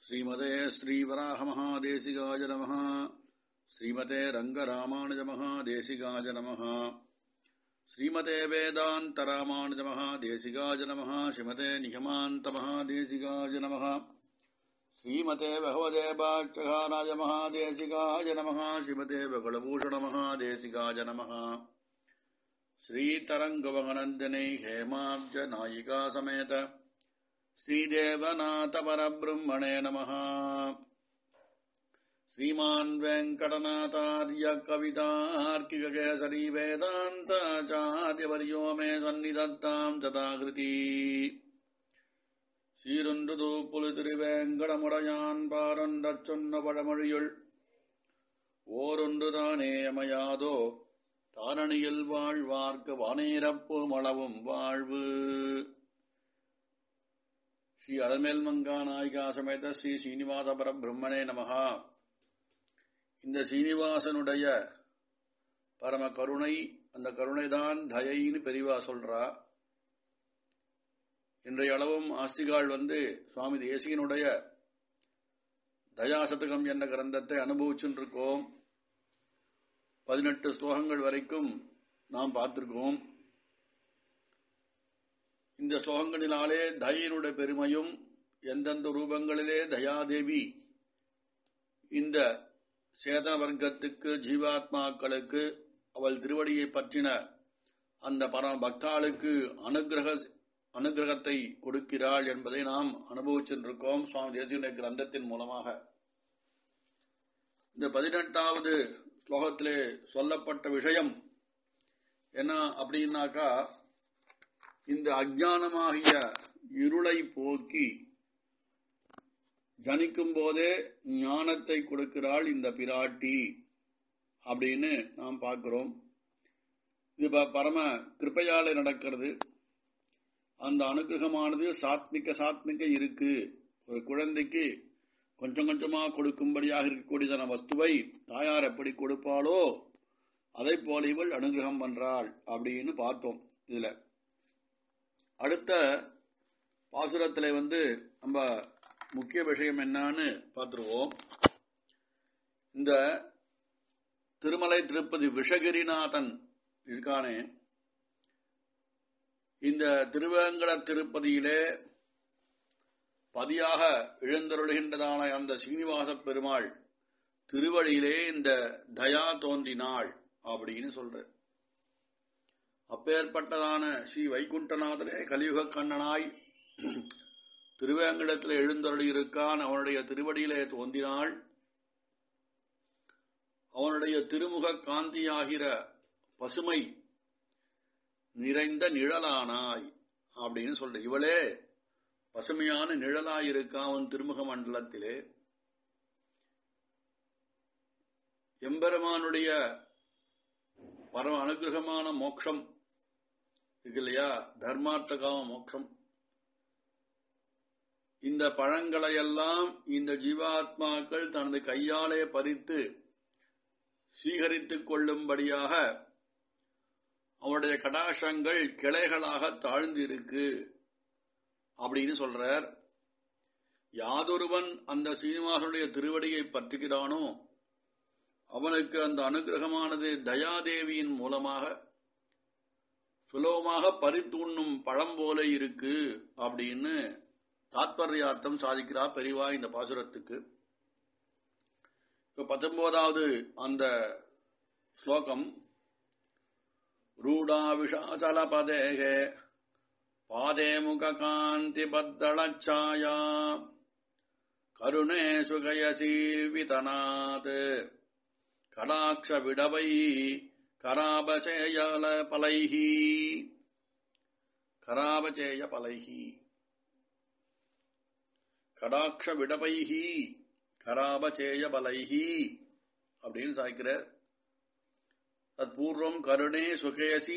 श्रीमते श्रीवराहमहादेशिकाय नमः श्रीमते रङ्गरामानुजमहादेशिकाय नमः श्रीमते वेदान्तरामानुजमहादेशिकाय नमः श्रीमते निगमान्तमहादेशिकाय नमः श्रीमते भगवते भाष्यकाराय महादेशिकाय नमः श्रीमते बकुलभूषणमहादेशिकाय नमः श्रीतरङ्गवनन्दने हेमाब्ज नायिका समेत श्रीदेवनाथपरब्रह्मणे नमः श्रीमान् वेङ्कटनाथार्य कवितार्किककेसरी वेदान्ताचार्यवर्यो मे सन्निधत्ताम् तथाकृती சீருந்துது புலி திருவேங்கடமுடையான் பாரொன்றச் சொன்ன பழமொழியுள் ஓரொன்று தானே அமையாதோ தாரணியில் வாழ்வார்க்கு வானேரப்பு மளவும் வாழ்வு ஸ்ரீ அலமேல் மங்கா நாயிகா சமேத ஸ்ரீ சீனிவாச பரபிரம்மணே நமகா இந்த சீனிவாசனுடைய பரம கருணை அந்த கருணைதான் தயைன்னு பெரிவா சொல்றா இன்றைய அளவும் ஆஸ்திகால் வந்து சுவாமி தேசிகனுடைய தயாசதகம் என்ற கிரந்தத்தை அனுபவிச்சுட்டு இருக்கோம் பதினெட்டு ஸ்லோகங்கள் வரைக்கும் நாம் பார்த்திருக்கோம் இந்த ஸ்லோகங்களினாலே தயினுடைய பெருமையும் எந்தெந்த ரூபங்களிலே தயாதேவி இந்த சேதன வர்க்கத்துக்கு ஜீவாத்மாக்களுக்கு அவள் திருவடியை பற்றின அந்த பரம பக்தாளுக்கு அனுகிரக அனுகிரகத்தை கொடுக்கிறாள் என்பதை நாம் அனுபவிச்சிருக்கோம் சுவாமி தேசிய கிரந்தத்தின் மூலமாக இந்த பதினெட்டாவது ஸ்லோகத்திலே சொல்லப்பட்ட விஷயம் என்ன அப்படின்னாக்கா இந்த அஜானமாகிய இருளை போக்கி ஜனிக்கும் போதே ஞானத்தை கொடுக்கிறாள் இந்த பிராட்டி அப்படின்னு நாம் பார்க்கிறோம் இது பரம கிருப்பையால நடக்கிறது அந்த அனுகிரகமானது சாத்மிக சாத்மிக இருக்கு ஒரு குழந்தைக்கு கொஞ்சம் கொஞ்சமா கொடுக்கும்படியாக இருக்கக்கூடியதான வஸ்துவை தாயார் எப்படி கொடுப்பாளோ அதை போல இவள் அனுகிரகம் பண்றாள் அப்படின்னு பார்த்தோம் இதுல அடுத்த பாசுரத்துல வந்து நம்ம முக்கிய விஷயம் என்னன்னு பார்த்துருவோம் இந்த திருமலை திருப்பதி விஷகிரிநாதன் இருக்கானே இந்த திருவேங்கட திருப்பதியிலே பதியாக எழுந்தருளுகின்றதான அந்த சீனிவாச பெருமாள் திருவழியிலே இந்த தயா தோன்றினாள் அப்படின்னு சொல்ற அப்பேற்பட்டதான ஸ்ரீ வைகுண்டநாதனே கலியுக கண்ணனாய் திருவேங்கடத்தில் எழுந்தருளி இருக்கான் அவனுடைய திருவடியிலே தோன்றினாள் அவனுடைய திருமுக காந்தியாகிற பசுமை நிறைந்த நிழலானாய் அப்படின்னு சொல்ற இவளே பசுமையான நிழலாயிருக்கா அவன் திருமுக மண்டலத்திலே எம்பெருமானுடைய பரம அனுகிரகமான மோட்சம் இருக்கு இல்லையா தர்மார்த்தகாம மோட்சம் இந்த பழங்களையெல்லாம் இந்த ஜீவாத்மாக்கள் தனது கையாலே பறித்து சீகரித்துக் கொள்ளும்படியாக அவனுடைய கடாசங்கள் கிளைகளாக தாழ்ந்து இருக்கு அப்படின்னு சொல்றார் யாதொருவன் அந்த சீனிவாசனுடைய திருவடியை பற்றுகிறானோ அவனுக்கு அந்த அனுகிரகமானது தயாதேவியின் மூலமாக சுலபமாக பறித்துண்ணும் பழம் போல இருக்கு அப்படின்னு தாத்பரியார்த்தம் சாதிக்கிறார் பெரிவா இந்த பாசுரத்துக்கு இப்ப பத்தொன்பதாவது அந்த ஸ்லோகம் रूढाविषाचलपदेहे पादे मुखकान्तिबद्धळच्छाया करुणे सुगयसीवितनात् कडाक्षविडवैः कराबचेयपलैः कराबचेयपलैः கடாட்சவிடபைஹ கராபச்சேயபலைஹி அப்படின்னு சாய்க்கிறார் தற்பூர்வம் கருணே சுகேசி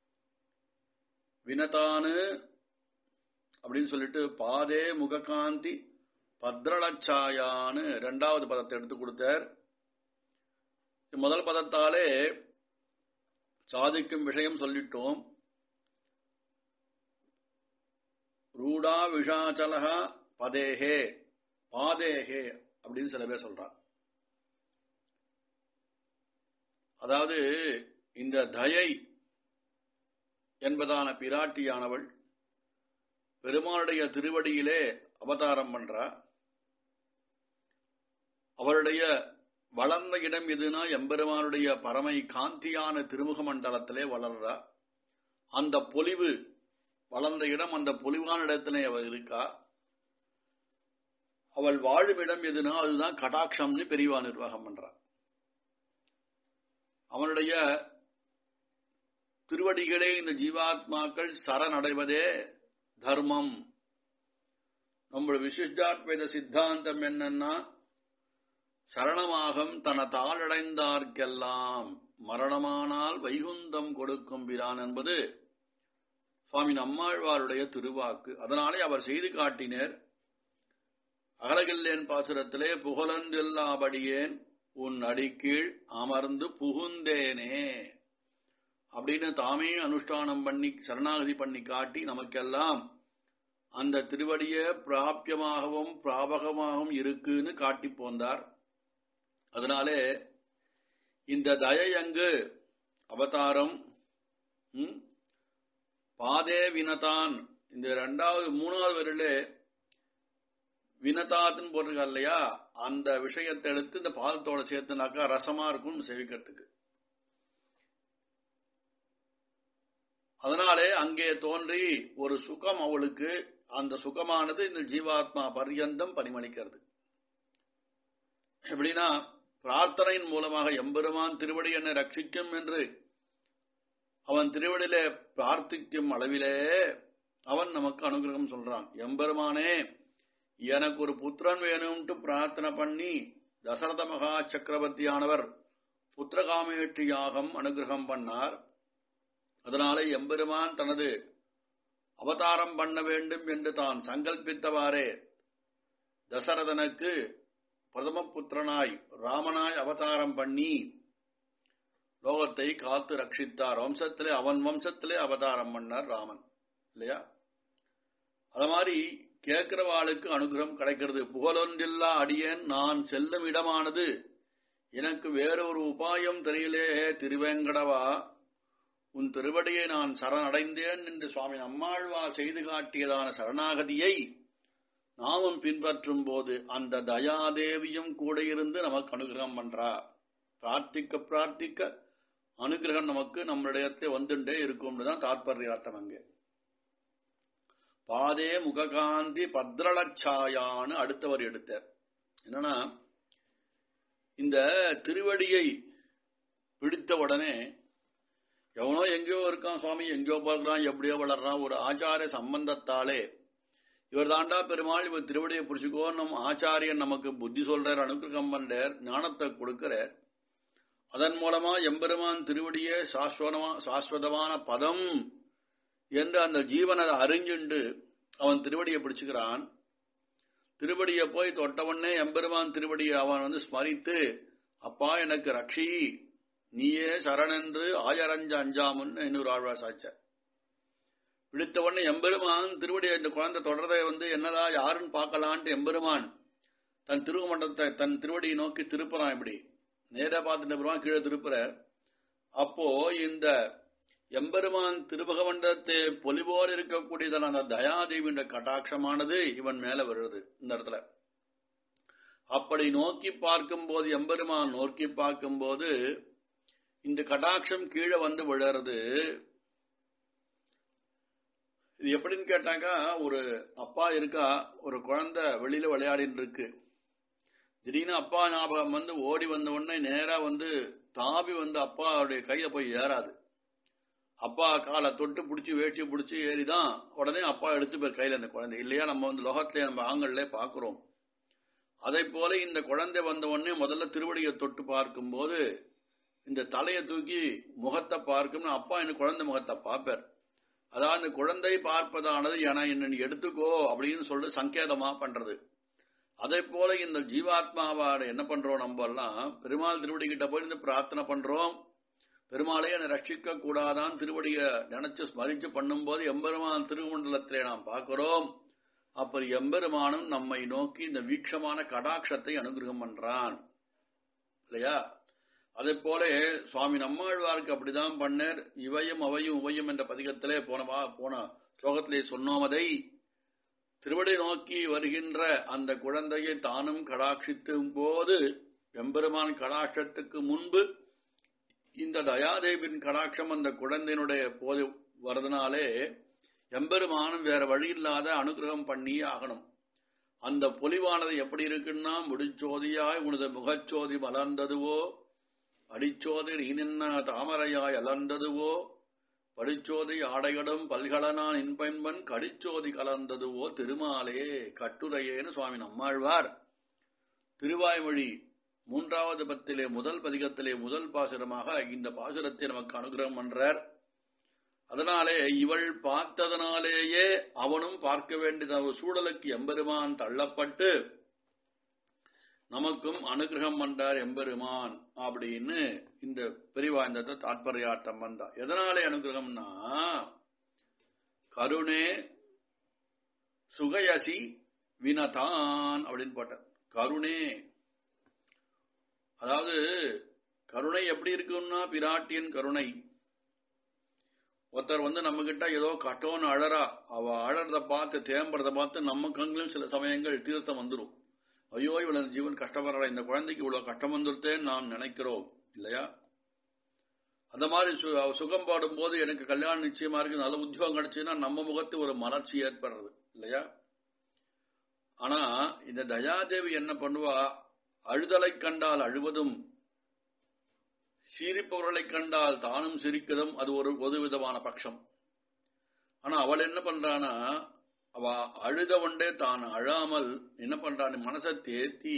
வினதானு அப்படின்னு சொல்லிட்டு பாதே முககாந்தி பத்ரளச்சாயான்னு ரெண்டாவது பதத்தை எடுத்து கொடுத்தார் முதல் பதத்தாலே சாதிக்கும் விஷயம் சொல்லிட்டோம் ரூடா விஷாச்சலகா பதேகே பாதேகே அப்படின்னு சில பேர் சொல்றா அதாவது இந்த தயை என்பதான பிராட்டியானவள் பெருமாளுடைய திருவடியிலே அவதாரம் பண்றா அவருடைய வளர்ந்த இடம் எதுனா எம்பெருமானுடைய பரமை காந்தியான திருமுக மண்டலத்திலே வளர்றா அந்த பொலிவு வளர்ந்த இடம் அந்த பொலிவான இடத்திலே அவள் இருக்கா அவள் வாழும் இடம் எதுனா அதுதான் கடாட்சம்னு பெரியவா நிர்வாகம் பண்றா அவனுடைய திருவடிகளே இந்த ஜீவாத்மாக்கள் சரணடைவதே தர்மம் நம்முடைய விசிஷ்டாத்வைத சித்தாந்தம் என்னன்னா சரணமாகம் தன தாளடைந்தார்க்கெல்லாம் மரணமானால் வைகுந்தம் கொடுக்கும் பிரான் என்பது சுவாமி நம்மாழ்வாருடைய திருவாக்கு அதனாலே அவர் செய்து காட்டினர் அகலகில்லேன் பாசுரத்திலே புகழன்றெல்லாபடியேன் உன் அடிக்கீழ் அமர்ந்து புகுந்தேனே அப்படின்னு தாமே அனுஷ்டானம் பண்ணி சரணாகதி பண்ணி காட்டி நமக்கெல்லாம் அந்த திருவடிய பிராபியமாகவும் பிராபகமாகவும் இருக்குன்னு காட்டி போந்தார் அதனாலே இந்த தயை அங்கு அவதாரம் பாதே வினதான் இந்த ரெண்டாவது மூணாவது வரிலே வினதாத்துன்னு போட்டிருக்கா இல்லையா அந்த விஷயத்தை எடுத்து இந்த பாதத்தோட சேர்த்துனாக்கா ரசமா இருக்கும் செவிக்கிறதுக்கு அதனாலே அங்கே தோன்றி ஒரு சுகம் அவளுக்கு அந்த சுகமானது இந்த ஜீவாத்மா பர்யந்தம் பரிமளிக்கிறது எப்படின்னா பிரார்த்தனையின் மூலமாக எம்பெருமான் திருவடி என்னை ரட்சிக்கும் என்று அவன் திருவடியிலே பிரார்த்திக்கும் அளவிலே அவன் நமக்கு அனுகிரகம் சொல்றான் எம்பெருமானே எனக்கு ஒரு புத்திரன் வேணும்ட்டு பிரார்த்தனை பண்ணி தசரத மகா சக்கரவர்த்தியானவர் புத்திரகாமேட்டி யாகம் அனுகிரகம் பண்ணார் அதனாலே எம்பெருமான் தனது அவதாரம் பண்ண வேண்டும் என்று தான் சங்கல்பித்தவாறே தசரதனுக்கு பிரதம புத்திரனாய் ராமனாய் அவதாரம் பண்ணி லோகத்தை காத்து ரட்சித்தார் வம்சத்திலே அவன் வம்சத்திலே அவதாரம் பண்ணார் ராமன் இல்லையா அது மாதிரி கேட்கிறவாளுக்கு அனுகிரகம் கிடைக்கிறது புகழொன்றில்லா அடியேன் நான் செல்லும் இடமானது எனக்கு வேறொரு உபாயம் தெரியலே திருவேங்கடவா உன் திருவடியை நான் சரணடைந்தேன் என்று சுவாமி நம்மாழ்வா செய்து காட்டியதான சரணாகதியை நாமும் பின்பற்றும் போது அந்த தயாதேவியும் கூட இருந்து நமக்கு அனுகிரகம் பண்றா பிரார்த்திக்க பிரார்த்திக்க அனுகிரகம் நமக்கு நம்மளிடத்தை வந்துட்டே இருக்கும்னு தாற்பயார்த்தம் அங்கே பாதே முககாந்தி பத்ரலச்சாயான்னு அடுத்தவர் எடுத்தார் என்னன்னா இந்த திருவடியை பிடித்த உடனே எவனோ எங்கேயோ இருக்கான் சுவாமி எங்கேயோ வளர்றான் எப்படியோ வளர்றான் ஒரு ஆச்சார சம்பந்தத்தாலே இவர் தாண்டா பெருமாள் இவர் திருவடியை பிடிச்சிக்கோ நம் ஆச்சாரியன் நமக்கு புத்தி சொல்றார் அனுகிரகம் பண்றார் ஞானத்தை கொடுக்கிறார் அதன் மூலமா எம்பெருமான் திருவடியே சாஸ்வதமா சாஸ்வதமான பதம் என்று அந்த ஜீவன் அதை அறிஞ்சுண்டு அவன் திருவடியை பிடிச்சுக்கிறான் திருவடியை போய் தொட்டவனே எம்பெருமான் திருவடியை அவன் வந்து ஸ்மரித்து அப்பா எனக்கு ரக்ஷி நீயே சரணென்று ஆயரஞ்ச அஞ்சாமுன்னு இன்னொரு ஆழ்வா சாச்சார் பிடித்தவொடனே எம்பெருமான் திருவடியை இந்த குழந்தை தொடர்றதை வந்து என்னதா யாருன்னு பார்க்கலான்ட்டு எம்பெருமான் தன் திருமண்டலத்தை தன் திருவடியை நோக்கி திருப்புறான் இப்படி நேரா பார்த்துட்டு பெருமான் கீழே திருப்புற அப்போ இந்த எம்பெருமான் திருபகமண்டலத்தை பொலிபோல் இருக்கக்கூடியதான அந்த தயாதேவின்ற கட்டாட்சமானது இவன் மேல வருது இந்த இடத்துல அப்படி நோக்கி பார்க்கும்போது எம்பெருமான் நோக்கி பார்க்கும்போது இந்த கடாட்சம் கீழே வந்து விழறது இது எப்படின்னு கேட்டாக்கா ஒரு அப்பா இருக்கா ஒரு குழந்தை வெளியில விளையாடின்னு இருக்கு திடீர்னு அப்பா ஞாபகம் வந்து ஓடி வந்த உடனே நேரா வந்து தாவி வந்து அப்பாவுடைய கையில போய் ஏறாது அப்பா காலை தொட்டு பிடிச்சி வேட்டி பிடிச்சி ஏறிதான் உடனே அப்பா எடுத்து போய் கையில அந்த குழந்தை இல்லையா நம்ம வந்து லோகத்திலே நம்ம ஆங்கள்ல பாக்குறோம் அதை போல இந்த குழந்தை வந்த உடனே முதல்ல திருவடியை தொட்டு பார்க்கும்போது இந்த தலையை தூக்கி முகத்தை பார்க்கும்னு அப்பா என்ன குழந்தை முகத்தை பார்ப்பார் அதாவது இந்த குழந்தை பார்ப்பதானது என என்ன எடுத்துக்கோ அப்படின்னு சொல்லி சங்கேதமா பண்றது அதே போல இந்த ஜீவாத்மாவாட என்ன பண்றோம் நம்ம எல்லாம் பெருமாள் திருவடி கிட்ட போய் இந்த பிரார்த்தனை பண்றோம் பெருமாளை என்னை ரட்சிக்க கூடாதான் திருவடிய நினைச்சு ஸ்மரிச்சு பண்ணும்போது எம்பெருமான் திருமண்டலத்திலே நாம் பார்க்கிறோம் அப்படி எம்பெருமானும் நம்மை நோக்கி இந்த வீக்ஷமான கடாட்சத்தை அனுகிரகம் பண்றான் இல்லையா அதே போல சுவாமி நம்மாழ்வாருக்கு அப்படிதான் பண்ணார் இவையும் அவையும் உவையும் என்ற பதிகத்திலே போனவா போன ஸ்லோகத்திலே சொன்னோமதை திருவடி நோக்கி வருகின்ற அந்த குழந்தையை தானும் கடாட்சித்தும் போது எம்பெருமான் கடாட்சத்துக்கு முன்பு இந்த தயாதேவின் கடாட்சம் அந்த குழந்தையினுடைய போது வரதுனாலே எம்பெருமானும் வேற வழி இல்லாத அனுகிரகம் பண்ணியே ஆகணும் அந்த பொலிவானது எப்படி இருக்குன்னா முடிச்சோதியாய் உனது முகச்சோதி மலர்ந்ததுவோ அடிச்சோதி நீ நின்ன தாமரையாய் அலர்ந்ததுவோ படிச்சோதி ஆடையடும் பல்கலனான் இன்பென்பன் கடிச்சோதி கலந்ததுவோ திருமாலே கட்டுரையேன்னு சுவாமி நம்மாழ்வார் திருவாய்மொழி மூன்றாவது பத்திலே முதல் பதிகத்திலே முதல் பாசுரமாக இந்த பாசுரத்தை நமக்கு அனுகிரகம் பண்றார் அதனாலே இவள் பார்த்ததனாலேயே அவனும் பார்க்க வேண்டியத சூழலுக்கு எம்பெருமான் தள்ளப்பட்டு நமக்கும் அனுகிரகம் பண்றார் எம்பெருமான் அப்படின்னு இந்த பெரிவாய்ந்தத்தை தாற்பயார்த்தம் வந்தா எதனாலே அனுகிரகம்னா கருணே சுகயசி வினதான் அப்படின்னு போட்டார் கருணே அதாவது கருணை எப்படி இருக்குன்னா பிராட்டியின் கருணை ஒருத்தர் வந்து நம்ம கிட்ட ஏதோ கட்டோன்னு அழறா அவ அழறத பார்த்து தேம்பறத பார்த்து நம்ம கண்களும் சில சமயங்கள் தீர்த்தம் வந்துடும் ஐயோ இவ்வளவு ஜீவன் கஷ்டப்படுறா இந்த குழந்தைக்கு இவ்வளவு கஷ்டம் வந்துருத்தேன்னு நாம் நினைக்கிறோம் இல்லையா அந்த மாதிரி சுகம் பாடும் போது எனக்கு கல்யாணம் நிச்சயமா இருக்கு நல்ல உத்தியோகம் கிடைச்சுன்னா நம்ம முகத்து ஒரு மலர்ச்சி ஏற்படுறது இல்லையா ஆனா இந்த தயாதேவி என்ன பண்ணுவா அழுதலை கண்டால் அழுவதும் சிரிப்பவர்களை கண்டால் தானும் சிரிக்கதும் அது ஒரு பொது விதமான பட்சம் ஆனா அவள் என்ன பண்றானா அவ அழுத ஒன்றே தான் அழாமல் என்ன பண்றான் மனசை தேத்தி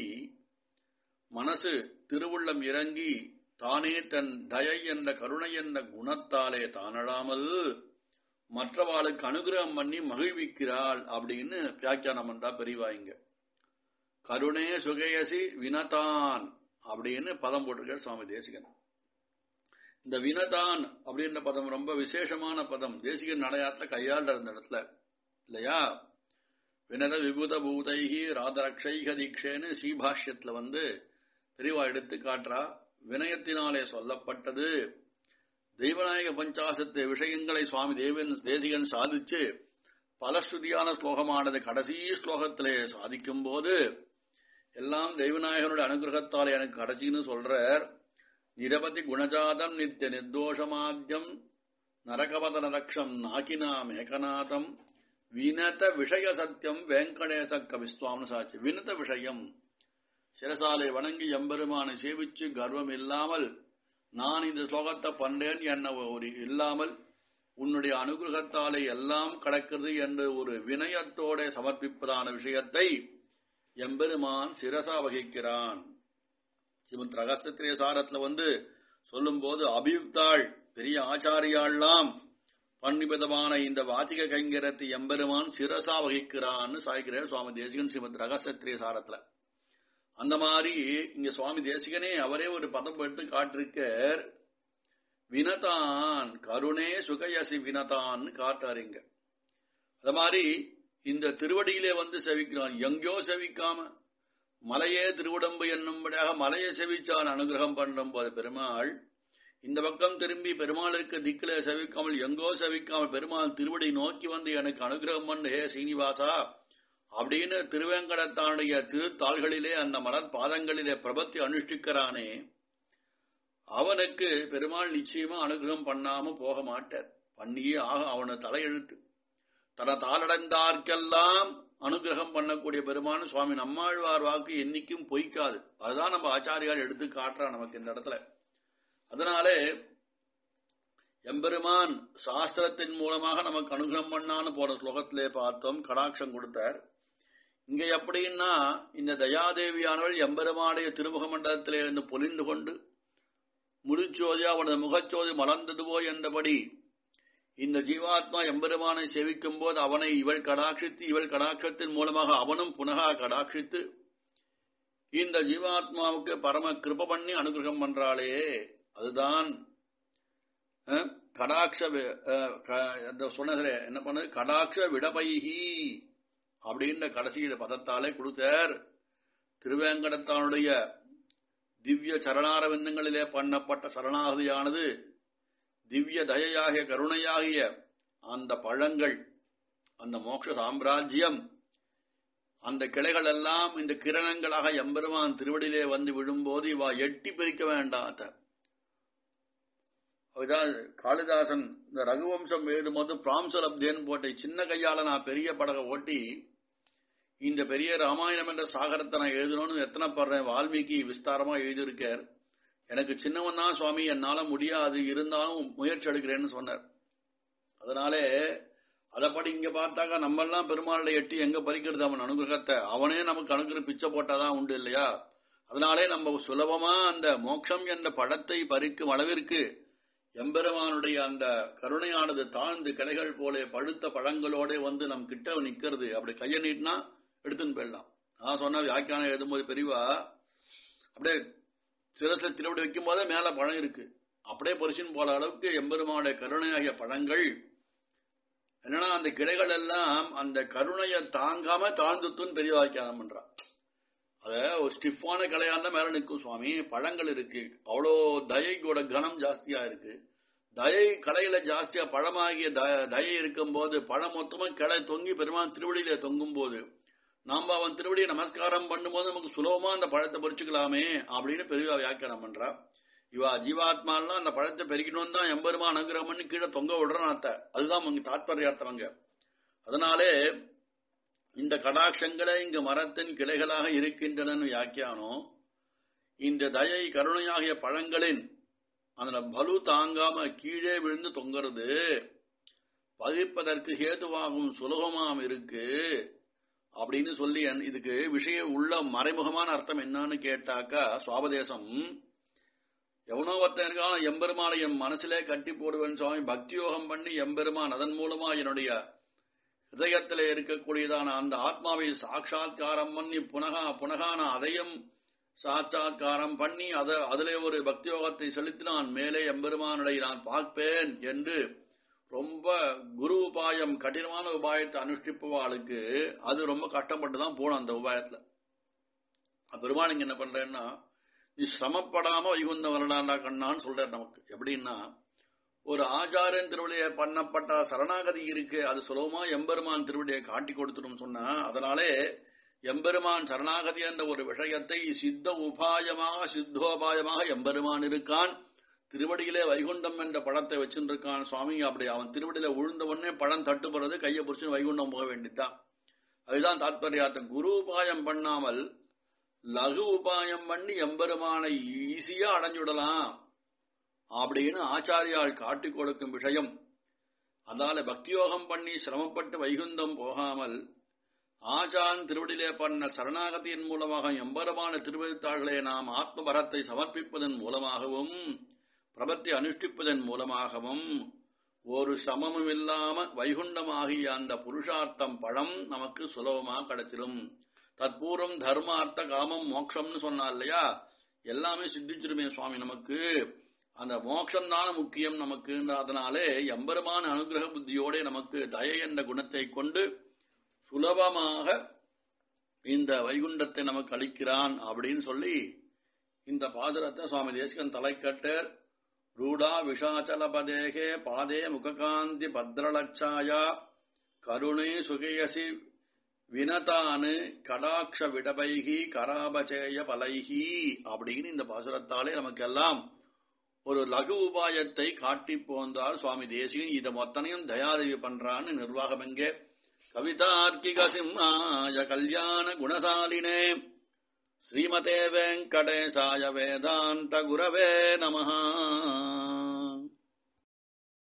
மனசு திருவுள்ளம் இறங்கி தானே தன் தயை என்ற கருணை என்ற குணத்தாலே தான் அழாமல் மற்றவாளுக்கு அனுகிரகம் பண்ணி மகிழ்விக்கிறாள் அப்படின்னு வியாக்கியானம் பண்றா பெரியவா இங்க கருணே சுகேயசி வினதான் அப்படின்னு பதம் போட்டிருக்கார் சுவாமி தேசிகன் இந்த வினதான் அப்படின்ற பதம் ரொம்ப விசேஷமான பதம் தேசிகன் நடையாத்துல கையாள் இருந்த இடத்துல இல்லையா வினத விபுத பூதைகி ராதரக்ஷைக தீட்சேன்னு ஸ்ரீபாஷ்யத்துல வந்து பெரிவா எடுத்து காட்டுறா வினயத்தினாலே சொல்லப்பட்டது தெய்வநாயக பஞ்சாசத்து விஷயங்களை சுவாமி தேவன் தேசிகன் சாதிச்சு பலஸ்ருதியான ஸ்லோகமானது கடைசி ஸ்லோகத்திலே சாதிக்கும் போது எல்லாம் தெய்வநாயகனுடைய அனுகிரகத்தால் எனக்கு கடைசின்னு சொல்றார் நிரவதி குணஜாதம் நித்திய நிர்தோஷமாத்தியம் நரகவதன தக்ஷம் நாக்கினாம் ஏகநாதம் வினத விஷய சத்தியம் வெங்கடேச கவிஸ்வாம்னு சாட்சி வினத விஷயம் சிரசாலை வணங்கி எம்பெருமானை சேவிச்சு கர்வம் இல்லாமல் நான் இந்த ஸ்லோகத்தை பண்றேன் என்ன ஒரு இல்லாமல் உன்னுடைய அனுகிரகத்தாலே எல்லாம் கடக்கிறது என்று ஒரு வினயத்தோட சமர்ப்பிப்பதான விஷயத்தை எம்பெருமான் சிரசா வகிக்கிறான் ஸ்ரீமத் ரகசிய சாரத்துல வந்து சொல்லும் போது அபியுக்தாள் பெரிய ஆச்சாரியாள்லாம் பன்னிபதமான இந்த வாச்சிக கைங்கரத்தை எம்பெருமான் சிரசா வகிக்கிறான்னு சாய்க்கிறார் சுவாமி தேசிகன் ஸ்ரீமத் ரகசிய சாரத்துல அந்த மாதிரி இங்க சுவாமி தேசிகனே அவரே ஒரு பதம் எடுத்து காட்டிருக்கார் வினதான் கருணே சுகயசி வினதான் காட்டாருங்க அது மாதிரி இந்த திருவடியிலே வந்து செவிக்கிறான் எங்கேயோ செவிக்காம மலையே திருவுடம்பு என்னும்படியாக மலையை செவிச்சான் அனுகிரகம் பண்ணும் போது பெருமாள் இந்த பக்கம் திரும்பி பெருமாளுக்கு திக்கில செவிக்காமல் எங்கோ செவிக்காமல் பெருமாள் திருவடி நோக்கி வந்து எனக்கு அனுகிரகம் பண்ணு ஹே சீனிவாசா அப்படின்னு திருவேங்கடத்தானுடைய திருத்தாள்களிலே அந்த மலர் பாதங்களிலே பிரபத்தி அனுஷ்டிக்கிறானே அவனுக்கு பெருமாள் நிச்சயமா அனுகிரகம் பண்ணாம போக மாட்டார் பண்ணியே ஆக அவனை தலையெழுத்து தன தாளடைந்தார்க்கெல்லாம் அனுகிரகம் பண்ணக்கூடிய பெருமான் சுவாமி நம்மாழ்வார் வாக்கு என்னைக்கும் பொய்க்காது அதுதான் நம்ம ஆச்சாரியால் எடுத்து காட்டுறா நமக்கு இந்த இடத்துல அதனாலே எம்பெருமான் சாஸ்திரத்தின் மூலமாக நமக்கு அனுகிரகம் பண்ணான்னு போன ஸ்லோகத்திலே பார்த்தோம் கடாட்சம் கொடுத்தார் இங்க எப்படின்னா இந்த தயாதேவியானவள் எம்பெருமானுடைய திருமுக மண்டலத்திலே இருந்து பொலிந்து கொண்டு முடிச்சோதி அவனது முகச்சோதி மலர்ந்ததுவோ என்றபடி இந்த ஜீவாத்மா எம்பெருமானை சேவிக்கும் போது அவனை இவள் கடாட்சித்து இவள் கடாட்சத்தின் மூலமாக அவனும் புனகா கடாட்சித்து இந்த ஜீவாத்மாவுக்கு பரம கிருப பண்ணி அனுகிரகம் பண்றாளே அதுதான் கடாட்ச சொன்னதுல என்ன பண்ணது கடாட்ச விடபைகி அப்படின்ற கடைசியில பதத்தாலே கொடுத்தார் திருவேங்கடத்தானுடைய திவ்ய சரணாரவிந்தங்களிலே பண்ணப்பட்ட சரணாகதியானது திவ்ய தயையாகிய கருணையாகிய அந்த பழங்கள் அந்த மோட்ச சாம்ராஜ்யம் அந்த கிளைகள் எல்லாம் இந்த கிரணங்களாக எம்பெருமான் திருவடியிலே வந்து விழும்போது இவா எட்டி பிரிக்க வேண்டாத்த அதுதான் காளிதாசன் இந்த ரகுவம்சம் எழுதும்போது பிராம்சலப்தேன்னு போட்ட சின்ன கையால நான் பெரிய படகை ஓட்டி இந்த பெரிய ராமாயணம் என்ற சாகரத்தை நான் எழுதணும்னு எத்தனை படுறேன் வால்மீகி விஸ்தாரமா எழுதியிருக்கார் எனக்கு சின்னவன் தான் சுவாமி என்னால முடியாது இருந்தாலும் முயற்சி எடுக்கிறேன்னு சொன்னார் அதனாலே அதைப்படி இங்க பார்த்தாக்கா நம்ம எல்லாம் பெருமாளுடைய எட்டி எங்க பறிக்கிறது அவன் அனுகிரகத்தை அவனே நமக்கு அனுகிரக பிச்சை போட்டாதான் உண்டு இல்லையா அதனாலே நம்ம சுலபமா அந்த மோட்சம் என்ற படத்தை பறிக்கும் அளவிற்கு எம்பெருமானுடைய அந்த கருணையானது தாழ்ந்து கிளைகள் போல பழுத்த பழங்களோட வந்து நம் கிட்ட நிக்கிறது அப்படி கையை நீட்டினா எடுத்துன்னு போயிடலாம் நான் சொன்ன வியாக்கியானம் எழுதும்போது பெரியவா அப்படியே சிரசில திருவிடி வைக்கும் போதே மேல பழம் இருக்கு அப்படியே பொரிச்சின்னு போல அளவுக்கு எம்பெருமானுடைய கருணையாகிய பழங்கள் என்னன்னா அந்த கிளைகள் எல்லாம் அந்த கருணையை தாங்காம தாழ்ந்துத்துன்னு பெரிய வாக்கியானம் பண்றான் அத ஒரு ஸ்டிஃபான கிளையா இருந்தா மேல நிற்கும் சுவாமி பழங்கள் இருக்கு அவ்வளோ தயைக்கோட கனம் ஜாஸ்தியா இருக்கு தயை கலையில ஜாஸ்தியா பழமாகிய தயை இருக்கும் போது பழம் மொத்தமா கிளை தொங்கி பெருமான் திருவடியில தொங்கும் போது நாம அவன் திருவடியை நமஸ்காரம் பண்ணும்போது நமக்கு சுலபமா அந்த பழத்தை பறிச்சுக்கலாமே அப்படின்னு பெரிய வியாக்கியானம் பண்றா இவா ஜீவாத்மாலாம் அந்த பழத்தை பெருக்கணும் தான் எம்பெருமா அனுகிரகம் பண்ணி கீழே தொங்க விடுறான் அத்த அதுதான் உங்க தாத்பரியார்த்தவங்க அதனாலே இந்த கடாட்சங்களே இங்கு மரத்தின் கிளைகளாக இருக்கின்றன வியாக்கியானம் இந்த தயை கருணையாகிய பழங்களின் அந்த பலு தாங்காம கீழே விழுந்து தொங்குறது பதிப்பதற்கு ஹேதுவாகும் சுலபமாம் இருக்கு அப்படின்னு சொல்லி இதுக்கு விஷய உள்ள மறைமுகமான அர்த்தம் என்னன்னு கேட்டாக்கா சுவாபதேசம் எவனோ ஒருத்தன் இருக்கான் எம்பெருமானை என் மனசிலே கட்டி போடுவேன் சுவாமி பக்தி யோகம் பண்ணி எம்பெருமான் அதன் மூலமா என்னுடைய ஹிருதயத்திலே இருக்கக்கூடியதான அந்த ஆத்மாவை சாட்சா்காரம் பண்ணி புனகா புனகா நான் அதையும் சாட்சா்காரம் பண்ணி அத அதிலே ஒரு பக்தி யோகத்தை செலுத்தி நான் மேலே எம்பெருமானுடைய நான் பார்ப்பேன் என்று ரொம்ப குரு உபாயம் கடினமான உபாயத்தை அனுஷ்டிப்பவாளுக்கு அது ரொம்ப கஷ்டப்பட்டு தான் போகணும் அந்த உபாயத்துல பெருமாள் இங்க என்ன பண்றேன்னா நீ சிரமப்படாம வைகுந்த வரலாண்டா கண்ணான்னு சொல்றாரு நமக்கு எப்படின்னா ஒரு ஆச்சாரியன் திருவடியை பண்ணப்பட்ட சரணாகதி இருக்கு அது சுலபமா எம்பெருமான் திருவடியை காட்டி கொடுத்துடும் சொன்னா அதனாலே எம்பெருமான் சரணாகதி என்ற ஒரு விஷயத்தை சித்த உபாயமாக சித்தோபாயமாக எம்பெருமான் இருக்கான் திருவடியிலே வைகுண்டம் என்ற பழத்தை வச்சுருக்கான் சுவாமி அப்படி அவன் திருவடியில உழுந்த உடனே பழம் தட்டுப்படுறது கையை பிடிச்சு வைகுண்டம் போக வேண்டித்தான் அதுதான் தாத்பரியார்த்தம் குரு உபாயம் பண்ணாமல் லகு உபாயம் பண்ணி எம்பெருமானை ஈஸியா அடைஞ்சுடலாம் அப்படின்னு ஆச்சாரியால் காட்டி கொடுக்கும் விஷயம் அதனால பக்தியோகம் பண்ணி சிரமப்பட்டு வைகுந்தம் போகாமல் ஆச்சான் திருவடியிலே பண்ண சரணாகதியின் மூலமாக எம்பெருமான திருவதித்தாள்களே நாம் ஆத்மபரத்தை சமர்ப்பிப்பதன் மூலமாகவும் பிரபத்தை அனுஷ்டிப்பதன் மூலமாகவும் ஒரு சமமும் இல்லாம வைகுண்டமாகிய அந்த புருஷார்த்தம் பழம் நமக்கு சுலபமா கிடைச்சிடும் தற்பூர்வம் தர்மார்த்த காமம் மோட்சம்னு சொன்னா இல்லையா எல்லாமே சித்திச்சிருமே சுவாமி நமக்கு அந்த மோட்சம் தான முக்கியம் நமக்கு அதனாலே எம்பெருமான அனுகிரக புத்தியோட நமக்கு தய என்ற குணத்தை கொண்டு சுலபமாக இந்த வைகுண்டத்தை நமக்கு அளிக்கிறான் அப்படின்னு சொல்லி இந்த பாதுரத்தை சுவாமி தேசிகன் தலைக்கட்டர் ரூடா விஷாச்சலபதேகே பாதே முககாந்தி பத்ரலட்சாயா கருணை சுகயசி வினதானு கடாட்ச விடபைகி கராபச்சேய பலைகி அப்படின்னு இந்த பாசுரத்தாலே நமக்கெல்லாம் ஒரு லகு உபாயத்தை காட்டி போந்தால் சுவாமி தேசிகன் இதை மொத்தனையும் தயாதேவி பண்றான்னு நிர்வாகம் எங்கே கவிதார்க்கிக சிம்மாய கல்யாண குணசாலினே ஸ்ரீமதே வெங்கடேசாய வேதாந்த குரவே நமஹா